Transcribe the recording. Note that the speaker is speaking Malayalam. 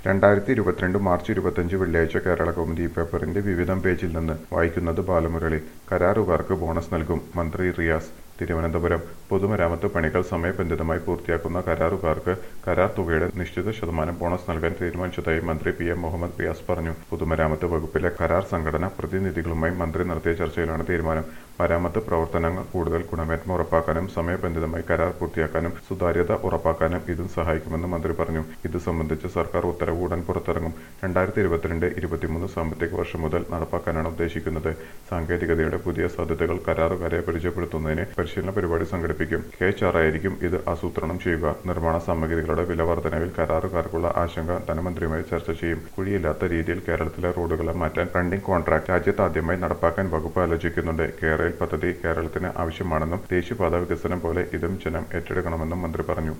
രണ്ടായിരത്തി ഇരുപത്തിരണ്ട് മാർച്ച് ഇരുപത്തഞ്ച് വെള്ളിയാഴ്ച കേരള കൗമുദി പേപ്പറിന്റെ വിവിധം പേജിൽ നിന്ന് വായിക്കുന്നത് ബാലമുരളി കരാറുകാർക്ക് ബോണസ് നൽകും മന്ത്രി റിയാസ് തിരുവനന്തപുരം പൊതുമരാമത്ത് പണികൾ സമയബന്ധിതമായി പൂർത്തിയാക്കുന്ന കരാറുകാർക്ക് കരാർ തുകയുടെ നിശ്ചിത ശതമാനം ബോണസ് നൽകാൻ തീരുമാനിച്ചതായി മന്ത്രി പി എം മുഹമ്മദ് റിയാസ് പറഞ്ഞു പൊതുമരാമത്ത് വകുപ്പിലെ കരാർ സംഘടന പ്രതിനിധികളുമായി മന്ത്രി നടത്തിയ ചർച്ചയിലാണ് തീരുമാനം മരാമത്ത് പ്രവർത്തനങ്ങൾ കൂടുതൽ ഗുണമേന്മ ഉറപ്പാക്കാനും സമയബന്ധിതമായി കരാർ പൂർത്തിയാക്കാനും സുതാര്യത ഉറപ്പാക്കാനും ഇതും സഹായിക്കുമെന്ന് മന്ത്രി പറഞ്ഞു ഇത് സംബന്ധിച്ച് സർക്കാർ ഉത്തരവ് ഉടൻ പുറത്തിറങ്ങും രണ്ടായിരത്തി ഇരുപത്തിരണ്ട് ഇരുപത്തിമൂന്ന് സാമ്പത്തിക വർഷം മുതൽ നടപ്പാക്കാനാണ് ഉദ്ദേശിക്കുന്നത് സാങ്കേതികതയുടെ പുതിയ സാധ്യതകൾ കരാറുകാരെ പരിചയപ്പെടുത്തുന്നതിന് പരിശീലന പരിപാടി സംഘടിപ്പിക്കും കെ എച്ച് ആർ ആയിരിക്കും ഇത് ആസൂത്രണം ചെയ്യുക നിർമ്മാണ സാമഗ്രികളുടെ വില വർധനവിൽ കരാറുകാർക്കുള്ള ആശങ്ക ധനമന്ത്രിയുമായി ചർച്ച ചെയ്യും കുഴിയില്ലാത്ത രീതിയിൽ കേരളത്തിലെ റോഡുകളെ മാറ്റാൻ റണ്ണിംഗ് കോൺട്രാക്ട് രാജ്യത്താദ്യമായി നടപ്പാക്കാൻ വകുപ്പ് ആലോചിക്കുന്നുണ്ട് കേരയിൽ പദ്ധതി കേരളത്തിന് ആവശ്യമാണെന്നും ദേശീയപാത വികസനം പോലെ ഇതും ജനം ഏറ്റെടുക്കണമെന്നും മന്ത്രി പറഞ്ഞു